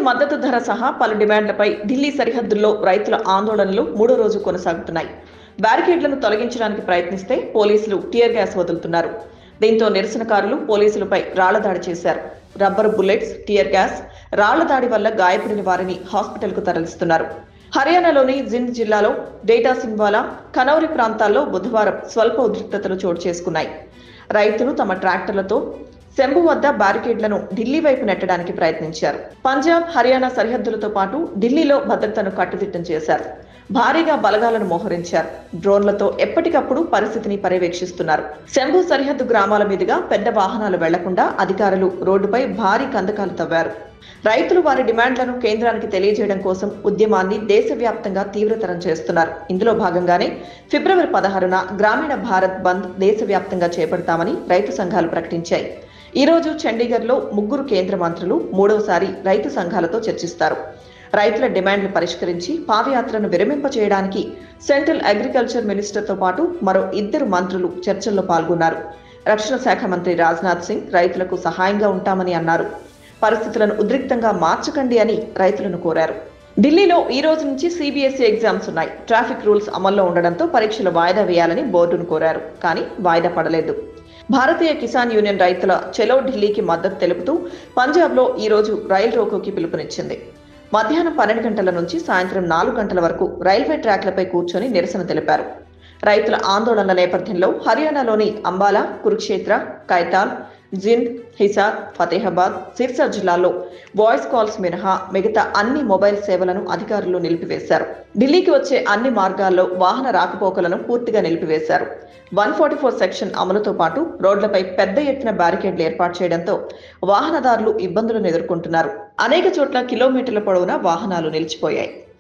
మద్దతు ధర సహా పలు డిమాండ్లపై ఢిల్లీ సరిహద్దుల్లో రైతుల ఆందోళనలు మూడో రోజు కొనసాగుతున్నాయి బ్యారికేడ్లను తొలగించడానికి ప్రయత్నిస్తే పోలీసులు టియర్ గ్యాస్ వదులుతున్నారు దీంతో నిరసనకారులు పోలీసులపై రాళ్ల దాడి చేశారు రబ్బర్ బుల్లెట్స్ టియర్ గ్యాస్ రాళ్ల దాడి వల్ల గాయపడిన వారిని హాస్పిటల్కు తరలిస్తున్నారు హర్యానాలోని జింద్ జిల్లాలో డేటా సింగ్వాలా కనౌరి ప్రాంతాల్లో బుధవారం స్వల్ప ఉద్రిక్తతలు చోటు చేసుకున్నాయి రైతులు తమ ట్రాక్టర్లతో శంభు వద్ద బ్యారికేడ్లను ఢిల్లీ వైపు నెట్టడానికి ప్రయత్నించారు పంజాబ్ హర్యానా సరిహద్దులతో పాటు ఢిల్లీలో భద్రతను కట్టుదిట్టం చేశారు భారీగా బలగాలను మోహరించారు డ్రోన్లతో ఎప్పటికప్పుడు పరిస్థితిని పర్యవేక్షిస్తున్నారు శంభు సరిహద్దు గ్రామాల మీదుగా పెద్ద వాహనాలు వెళ్లకుండా అధికారులు రోడ్డుపై భారీ కందకాలు తవ్వారు రైతులు వారి డిమాండ్లను కేంద్రానికి తెలియజేయడం కోసం ఉద్యమాన్ని దేశవ్యాప్తంగా తీవ్రతరం చేస్తున్నారు ఇందులో భాగంగానే ఫిబ్రవరి పదహారున గ్రామీణ భారత్ బంద్ దేశవ్యాప్తంగా చేపడతామని రైతు సంఘాలు ప్రకటించాయి ఈ రోజు చండీగఢ్లో ముగ్గురు కేంద్ర మంత్రులు మూడవసారి రైతు సంఘాలతో చర్చిస్తారు రైతుల డిమాండ్లు పరిష్కరించి పాదయాత్రను విరమింపచేయడానికి సెంట్రల్ అగ్రికల్చర్ మినిస్టర్తో పాటు మరో ఇద్దరు మంత్రులు చర్చల్లో పాల్గొన్నారు రక్షణ శాఖ మంత్రి రాజ్నాథ్ సింగ్ రైతులకు సహాయంగా ఉంటామని అన్నారు పరిస్థితులను ఉద్రిక్తంగా మార్చకండి అని రైతులను కోరారు ఢిల్లీలో ఈ రోజు నుంచి సిబిఎస్ఈ ఎగ్జామ్స్ ఉన్నాయి ట్రాఫిక్ రూల్స్ అమల్లో ఉండడంతో పరీక్షలు వాయిదా వేయాలని బోర్డును కోరారు కానీ వాయిదా పడలేదు భారతీయ కిసాన్ యూనియన్ రైతుల చెలో ఢిల్లీకి మద్దతు తెలుపుతూ పంజాబ్లో ఈ రోజు రైలు రోకోకి పిలుపునిచ్చింది మధ్యాహ్నం పన్నెండు గంటల నుంచి సాయంత్రం నాలుగు గంటల వరకు రైల్వే ట్రాక్లపై కూర్చొని నిరసన తెలిపారు రైతుల ఆందోళనల నేపథ్యంలో హర్యానాలోని అంబాలా కురుక్షేత్ర కైతాల్ జింద్ హిసార్ ఫతేహాబాద్ సిర్సా జిల్లాల్లో వాయిస్ కాల్స్ మినహా మిగతా అన్ని మొబైల్ సేవలను అధికారులు నిలిపివేశారు ఢిల్లీకి వచ్చే అన్ని మార్గాల్లో వాహన రాకపోకలను పూర్తిగా నిలిపివేశారు వన్ ఫార్టీ ఫోర్ సెక్షన్ అమలుతో పాటు రోడ్లపై పెద్ద ఎత్తున బ్యారికేడ్లు ఏర్పాటు చేయడంతో వాహనదారులు ఇబ్బందులను ఎదుర్కొంటున్నారు అనేక చోట్ల కిలోమీటర్ల పొడవునా వాహనాలు నిలిచిపోయాయి